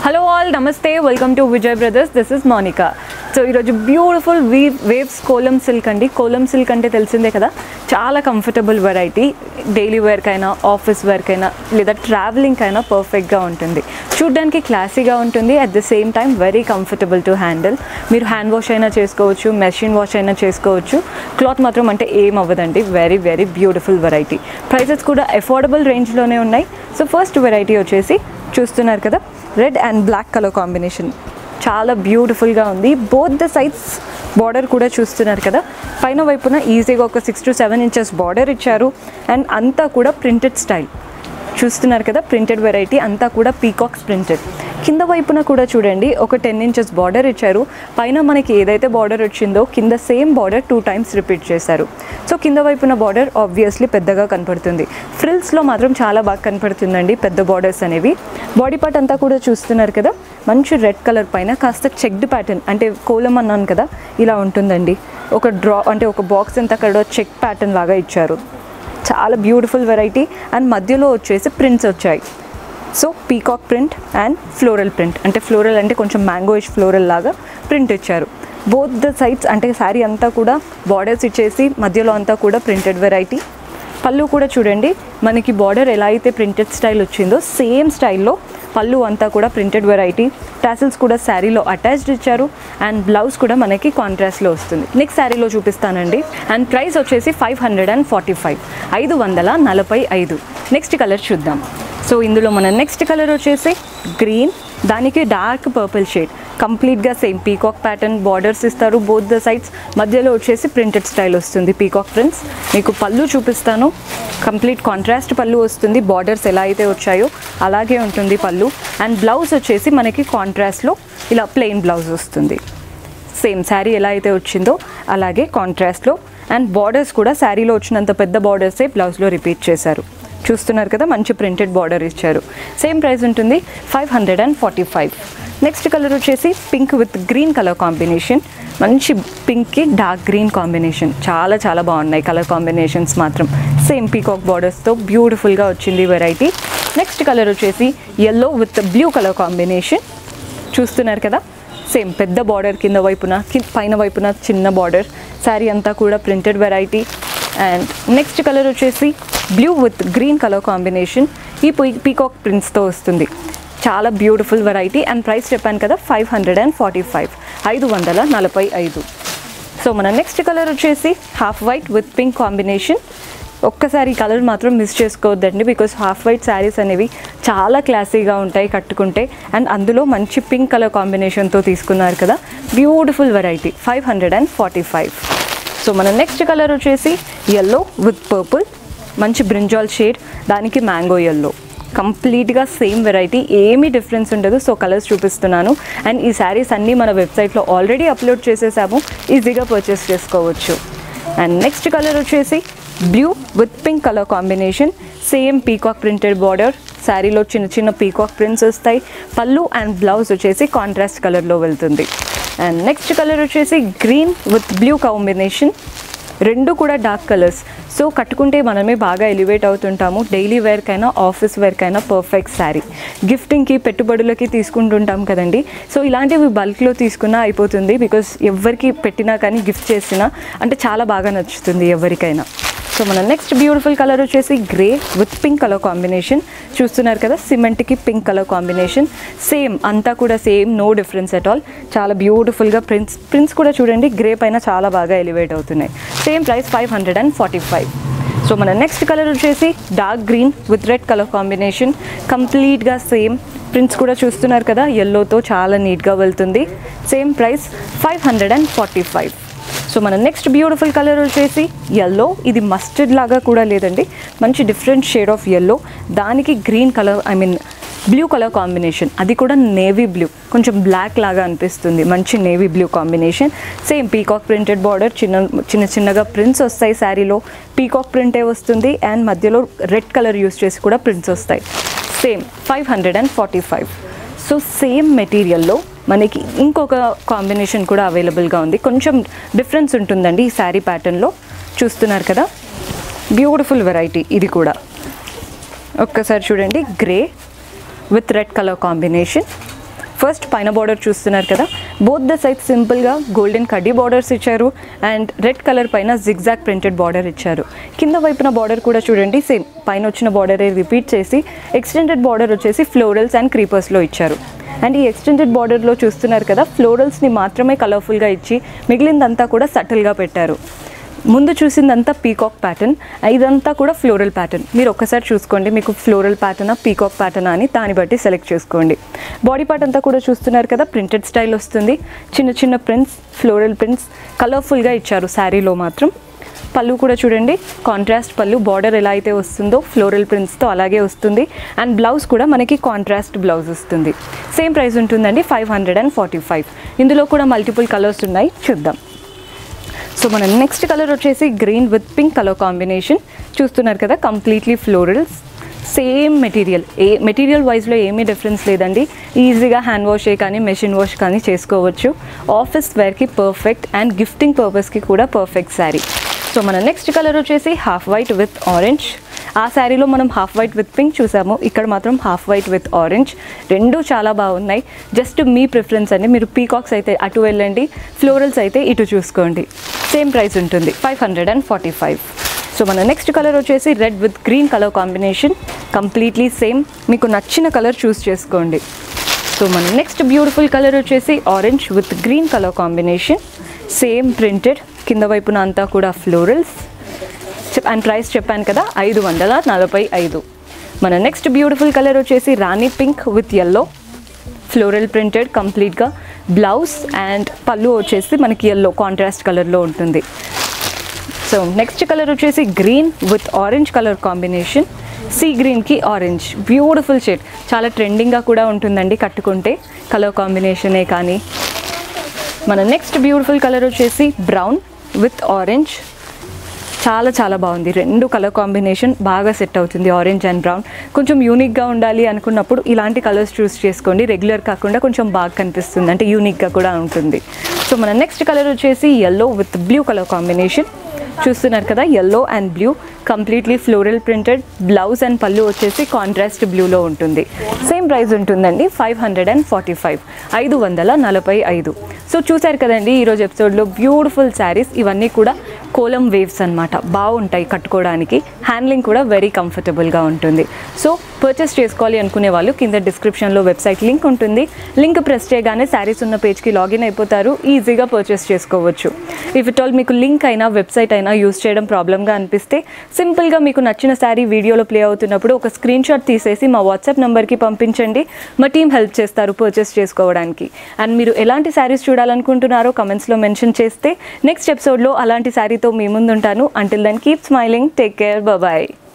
hello all namaste welcome to Vijay Brothers this is Monika so ఈరోజు beautiful we weaves Kolam silk అండి Kolam silk అంటే తెలిసిందే కదా చాలా కంఫర్టబుల్ వెరైటీ డైలీ వేర్కైనా ఆఫీస్ వేర్కైనా లేదా ట్రావెలింగ్కైనా పర్ఫెక్ట్గా ఉంటుంది చూడ్డానికి క్లాసీగా ఉంటుంది at the same time very comfortable to handle మీరు హ్యాండ్ వాష్ అయినా చేసుకోవచ్చు మెషిన్ వాష్ అయినా చేసుకోవచ్చు క్లాత్ మాత్రం అంటే ఏం అవ్వదండి very very beautiful variety prices కూడా అఫోర్డబుల్ రేంజ్లోనే ఉన్నాయి సో ఫస్ట్ వెరైటీ వచ్చేసి చూస్తున్నారు కదా red and black colour combination చాలా బ్యూటిఫుల్గా ఉంది బోత్ ద సైడ్స్ బార్డర్ కూడా చూస్తున్నారు కదా పైన వైపున ఈజీగా ఒక six to seven inches border ఇచ్చారు అండ్ అంతా కూడా ప్రింటెడ్ స్టైల్ చూస్తున్నారు కదా ప్రింటెడ్ వెరైటీ అంతా కూడా పీకాక్స్ ప్రింటెడ్ కింద వైపున కూడా చూడండి ఒక టెన్ ఇంచెస్ బార్డర్ ఇచ్చారు పైన మనకి ఏదైతే బార్డర్ వచ్చిందో కింద same border two times repeat చేశారు సో కింద వైపున బార్డర్ ఆబ్వియస్లీ పెద్దగా కనపడుతుంది ఫ్రిల్స్లో మాత్రం చాలా బాగా కనపడుతుందండి పెద్ద బార్డర్స్ అనేవి బాడీ పార్ట్ అంతా కూడా చూస్తున్నారు కదా మంచి రెడ్ కలర్ పైన కాస్త చెక్డ్ ప్యాటర్న్ అంటే కోలం అన్నాను కదా ఇలా ఉంటుందండి ఒక డ్రా అంటే ఒక బాక్స్ అంతా అక్కడ చెక్ ప్యాటర్న్ లాగా ఇచ్చారు చాలా బ్యూటిఫుల్ వెరైటీ అండ్ మధ్యలో వచ్చేసి ప్రింట్స్ వచ్చాయి so peacock print and floral print అంటే ఫ్లోరల్ అంటే కొంచెం మ్యాంగోయిష్ ఫ్లోరల్ లాగా ప్రింట్ ఇచ్చారు బోత్ ద సైడ్స్ అంటే శారీ అంతా కూడా బార్డర్స్ ఇచ్చేసి మధ్యలో అంతా కూడా ప్రింటెడ్ వెరైటీ పళ్ళు కూడా చూడండి మనకి బార్డర్ ఎలా అయితే ప్రింటెడ్ స్టైల్ వచ్చిందో సేమ్ స్టైల్లో పళ్ళు అంతా కూడా ప్రింటెడ్ వెరైటీ టాసిల్స్ కూడా శారీలో అటాచ్డ్ ఇచ్చారు అండ్ బ్లౌజ్ కూడా మనకి కాంట్రాస్ట్లో వస్తుంది నెక్స్ట్ శారీలో చూపిస్తానండి అండ్ ప్రైస్ వచ్చేసి five hundred and forty five ఐదు వందల నలభై ఐదు నెక్స్ట్ కలర్ చూద్దాం సో ఇందులో మన నెక్స్ట్ కలర్ వచ్చేసి గ్రీన్ దానికి డార్క్ పర్పుల్ షేడ్ కంప్లీట్గా సేమ్ పీకాక్ ప్యాటర్న్ బార్డర్స్ ఇస్తారు బోత్ ద సైడ్స్ మధ్యలో వచ్చేసి ప్రింటెడ్ స్టైల్ వస్తుంది పీకాక్ ప్రింట్స్ మీకు పళ్ళు చూపిస్తాను కంప్లీట్ కాంట్రాస్ట్ పళ్ళు వస్తుంది బార్డర్స్ ఎలా అయితే వచ్చాయో అలాగే ఉంటుంది పళ్ళు అండ్ బ్లౌజ్ వచ్చేసి మనకి కాంట్రాస్ట్లో ఇలా ప్లెయిన్ బ్లౌజ్ వస్తుంది సేమ్ శారీ ఎలా అయితే వచ్చిందో అలాగే కాంట్రాస్ట్లో అండ్ బార్డర్స్ కూడా శారీలో వచ్చినంత పెద్ద బార్డర్సే బ్లౌజ్లో రిపీట్ చేశారు చూస్తున్నారు కదా మంచి ప్రింటెడ్ బార్డర్ ఇచ్చారు సేమ్ ప్రైస్ ఉంటుంది five hundred and forty five next colour వచ్చేసి pink with green colour combination మంచి పింక్కి డార్క్ గ్రీన్ కాంబినేషన్ చాలా చాలా బాగున్నాయి కలర్ కాంబినేషన్స్ మాత్రం సేమ్ పీకాక్ బార్డర్స్తో బ్యూటిఫుల్గా వచ్చింది వెరైటీ నెక్స్ట్ కలర్ వచ్చేసి yellow with blue colour combination చూస్తున్నారు కదా సేమ్ పెద్ద బార్డర్ కింద వైపున కి- పైన వైపున చిన్న బార్డర్ శారీ అంతా కూడా printed variety and next colour వచ్చేసి blue with green colour combination ఈ పీకాక్ ప్రింట్స్తో వస్తుంది చాలా బ్యూటిఫుల్ వెరైటీ అండ్ ప్రైస్ చెప్పాను కదా five hundred and forty five ఐదు వందల నలభై ఐదు సో మన నెక్స్ట్ కలర్ వచ్చేసి half white with pink combination ఒక్కసారి ఈ కలర్ మాత్రం మిస్ చేసుకోవద్దండి బికాస్ హాఫ్ వైట్ శారీస్ అనేవి చాలా క్లాసీగా ఉంటాయి కట్టుకుంటే అండ్ అందులో మంచి పింక్ కలర్ కాంబినేషన్తో తీసుకున్నారు కదా beautiful variety five hundred and forty five so మన నెక్స్ట్ కలర్ వచ్చేసి ఎల్లో విత్ పర్పుల్ మంచి బ్రింజాల్ షేడ్ దానికి మ్యాంగో ఎల్లో కంప్లీట్గా సేమ్ వెరైటీ ఏమీ డిఫరెన్స్ ఉండదు సో కలర్స్ చూపిస్తున్నాను అండ్ ఈ శారీస్ అన్నీ మన వెబ్సైట్లో ఆల్రెడీ అప్లోడ్ చేసేసాము ఈజీగా పర్చేస్ చేసుకోవచ్చు అండ్ నెక్స్ట్ కలర్ వచ్చేసి blue with pink colour combination same peacock printed border శారీలో చిన్న చిన్న పీకాక్ ప్రింట్స్ వస్తాయి పళ్ళు అండ్ బ్లౌజ్ వచ్చేసి కాంట్రాస్ట్ కలర్లో వెళ్తుంది అండ్ నెక్స్ట్ కలర్ వచ్చేసి గ్రీన్ విత్ బ్లూ కాంబినేషన్ రెండు కూడా డార్క్ కలర్స్ సో కట్టుకుంటే మనమే బాగా ఎలివేట్ అవుతుంటాము డైలీ వేర్కైనా ఆఫీస్ వేర్కైనా పర్ఫెక్ట్ శారీ గిఫ్టింగ్కి పెట్టుబడులకి తీసుకుంటుంటాం కదండి సో ఇలాంటివి బల్క్లో తీసుకున్నా అయిపోతుంది బికాస్ ఎవరికి పెట్టినా కానీ గిఫ్ట్ చేసినా అంటే చాలా బాగా నచ్చుతుంది ఎవరికైనా సో మన నెక్స్ట్ బ్యూటిఫుల్ కలర్ వచ్చేసి grey with pink colour combination చూస్తున్నారు కదా సిమెంట్కి పింక్ కలర్ కాంబినేషన్ సేమ్ అంతా కూడా same no difference at all చాలా బ్యూటిఫుల్గా ప్రింట్స్ ప్రింట్స్ కూడా చూడండి గ్రే పైన చాలా బాగా ఎలివేట్ అవుతున్నాయి same price five hundred and forty five so మన నెక్స్ట్ కలర్ వచ్చేసి dark green with red colour combination కంప్లీట్గా సేమ్ ప్రింట్స్ కూడా చూస్తున్నారు కదా ఎల్లోతో చాలా నీట్గా వెళ్తుంది same price five hundred and forty five so మన నెక్స్ట్ బ్యూటిఫుల్ కలర్ వచ్చేసి ఎల్లో ఇది మస్టర్డ్ లాగా కూడా లేదండి మంచి డిఫరెంట్ షేడ్ ఆఫ్ ఎల్లో దానికి green colour I mean blue colour combination అది కూడా నేవీ బ్లూ కొంచెం బ్లాక్ లాగా అనిపిస్తుంది మంచి navy blue combination same peacock printed border చిన్న చిన్న చిన్నగా ప్రింట్స్ వస్తాయి శారీలో పీకాక్ ప్రింటే వస్తుంది అండ్ మధ్యలో రెడ్ కలర్ యూస్ చేసి కూడా ప్రింట్స్ వస్తాయి same five hundred and forty five so same మెటీరియల్లో మనకి ఇంకొక కాంబినేషన్ కూడా అవైలబుల్గా ఉంది కొంచెం డిఫరెన్స్ ఉంటుందండి ఈ శారీ ప్యాటర్న్లో చూస్తున్నారు కదా బ్యూటిఫుల్ వెరైటీ ఇది కూడా ఒక్కసారి చూడండి grey with red colour combination first పైన బార్డర్ చూస్తున్నారు కదా బోత్ ద సైడ్ సింపుల్గా గోల్డెన్ కడ్డీ బార్డర్స్ ఇచ్చారు అండ్ రెడ్ కలర్ పైన జిగ్జాగ్ ప్రింటెడ్ బార్డర్ ఇచ్చారు కింద వైపున బార్డర్ కూడా చూడండి సేమ్ పైన వచ్చిన బార్డరే రిపీట్ చేసి ఎక్స్టెండెడ్ బార్డర్ వచ్చేసి ఫ్లోరల్స్ అండ్ క్రీపర్స్లో ఇచ్చారు అండ్ ఈ ఎక్స్టెండెడ్ బార్డర్లో చూస్తున్నారు కదా ఫ్లోరల్స్ని మాత్రమే కలర్ఫుల్గా ఇచ్చి మిగిలిందంతా కూడా సటిల్గా పెట్టారు ముందు చూసిందంతా పీకాక్ ప్యాటర్న్ ఇదంతా కూడా ఫ్లోరల్ ప్యాటర్న్ మీరు ఒక్కసారి చూసుకోండి మీకు ఫ్లోరల్ ప్యాటర్న్ పీకాక్ ప్యాటర్న్ అని దాన్ని బట్టి సెలెక్ట్ చేసుకోండి బాడీ పార్ట్ అంతా కూడా చూస్తున్నారు కదా ప్రింటెడ్ స్టైల్ వస్తుంది చిన్న చిన్న ప్రింట్స్ ఫ్లోరల్ ప్రింట్స్ కలర్ఫుల్గా ఇచ్చారు శారీలో మాత్రం పళ్ళు కూడా చూడండి కాంట్రాస్ట్ పళ్ళు బార్డర్ ఎలా అయితే వస్తుందో ఫ్లోరల్ ప్రింట్స్తో అలాగే వస్తుంది అండ్ బ్లౌజ్ కూడా మనకి కాంట్రాస్ట్ బ్లౌజ్ వస్తుంది సేమ్ ప్రైస్ ఉంటుందండి five hundred and forty five ఇందులో కూడా మల్టిపుల్ కలర్స్ ఉన్నాయి చూద్దాం సో మన నెక్స్ట్ కలర్ వచ్చేసి green with pink colour combination చూస్తున్నారు కదా కంప్లీట్లీ ఫ్లోరల్స్ సేమ్ మెటీరియల్ ఏ మెటీరియల్ వైజ్లో ఏమీ డిఫరెన్స్ లేదండి ఈజీగా హ్యాండ్ వాషే కానీ మెషిన్ వాష్ కానీ చేసుకోవచ్చు ఆఫీస్ వేర్కి పర్ఫెక్ట్ అండ్ గిఫ్టింగ్ పర్పస్కి కూడా పర్ఫెక్ట్ శారీ సో మన నెక్స్ట్ కలర్ వచ్చేసి హాఫ్ వైట్ విత్ ఆరెంజ్ ఆ శారీలో మనం హాఫ్ వైట్ విత్ పింక్ చూసాము ఇక్కడ మాత్రం హాఫ్ వైట్ విత్ ఆరెంజ్ రెండు చాలా బాగున్నాయి జస్ట్ మీ ప్రిఫరెన్స్ అండి మీరు పీకాక్స్ అయితే అటు వెళ్ళండి ఫ్లోరల్స్ అయితే ఇటు చూసుకోండి సేమ్ ప్రైస్ ఉంటుంది five hundred and forty five so మన నెక్స్ట్ కలర్ వచ్చేసి red with green colour combination completely same మీకు నచ్చిన కలర్ చూస్ చేసుకోండి సో మన నెక్స్ట్ బ్యూటిఫుల్ కలర్ వచ్చేసి orange with green colour combination same printed కింద వైపున అంతా కూడా ఫ్లోరల్స్ అండ్ ప్రైస్ చెప్పాను కదా ఐదు వందల నలభై ఐదు మన నెక్స్ట్ బ్యూటిఫుల్ కలర్ వచ్చేసి rani pink with yellow floral printed కంప్లీట్గా బ్లౌజ్ అండ్ పళ్ళు వచ్చేసి మనకి ఎల్లో కాంట్రాస్ట్ కలర్లో ఉంటుంది సో నెక్స్ట్ కలర్ వచ్చేసి green with orange colour combination see గ్రీన్కి ఆరెంజ్ బ్యూటిఫుల్ షేడ్ చాలా ట్రెండింగ్గా కూడా ఉంటుందండి కట్టుకుంటే కలర్ కాంబినేషనే కానీ మన నెక్స్ట్ బ్యూటిఫుల్ కలర్ వచ్చేసి బ్రౌన్ విత్ ఆరెంజ్ చాలా చాలా బాగుంది రెండు కలర్ కాంబినేషన్ బాగా సెట్ అవుతుంది ఆరెంజ్ అండ్ బ్రౌన్ కొంచెం యూనిక్గా ఉండాలి అనుకున్నప్పుడు ఇలాంటి కలర్స్ చూస్ చేసుకోండి రెగ్యులర్ కాకుండా కొంచెం బాగా కనిపిస్తుంది అంటే యూనిక్గా కూడా ఉంటుంది సో మన నెక్స్ట్ కలర్ వచ్చేసి yellow with blue colour combination చూస్తున్నారు కదా yellow and blue completely floral printed blouse and pallu వచ్చేసి కాంట్రాస్ట్ బ్లూలో ఉంటుంది సేమ్ ప్రైస్ ఉంటుందండి five hundred and forty five ఐదు వందల నలభై ఐదు సో చూశారు కదండి ఈరోజు ఎపిసోడ్లో బ్యూటిఫుల్ శారీస్ ఇవన్నీ కూడా కోలం వేవ్స్ అన్నమాట బాగుంటాయి కట్టుకోవడానికి హ్యాండ్లింగ్ కూడా వెరీ కంఫర్టబుల్గా ఉంటుంది సో పర్చేస్ చేసుకోవాలి అనుకునే వాళ్ళు కింద డిస్క్రిప్షన్లో వెబ్సైట్ లింక్ ఉంటుంది లింక్ ప్రెస్ చేయగానే శారీస్ ఉన్న పేజ్కి లాగిన్ అయిపోతారు ఈజీగా పర్చేస్ చేసుకోవచ్చు ఇఫ్ ఇట్ ఆల్ మీకు లింక్ అయినా వెబ్సైట్ అయినా యూస్ చేయడం ప్రాబ్లమ్గా అనిపిస్తే సింపుల్గా మీకు నచ్చిన శారీ వీడియోలో ప్లే అవుతున్నప్పుడు ఒక స్క్రీన్ షాట్ తీసేసి మా వాట్సాప్ నెంబర్కి పంపించండి మా టీం హెల్ప్ చేస్తారు పర్చేస్ చేసుకోవడానికి అండ్ మీరు ఎలాంటి శారీస్ చూడాలనుకుంటున్నారో కమెంట్స్లో మెన్షన్ చేస్తే నెక్స్ట్ ఎపిసోడ్లో అలాంటి శారీతో మీ ముందుంటాను until then keep smiling take care bye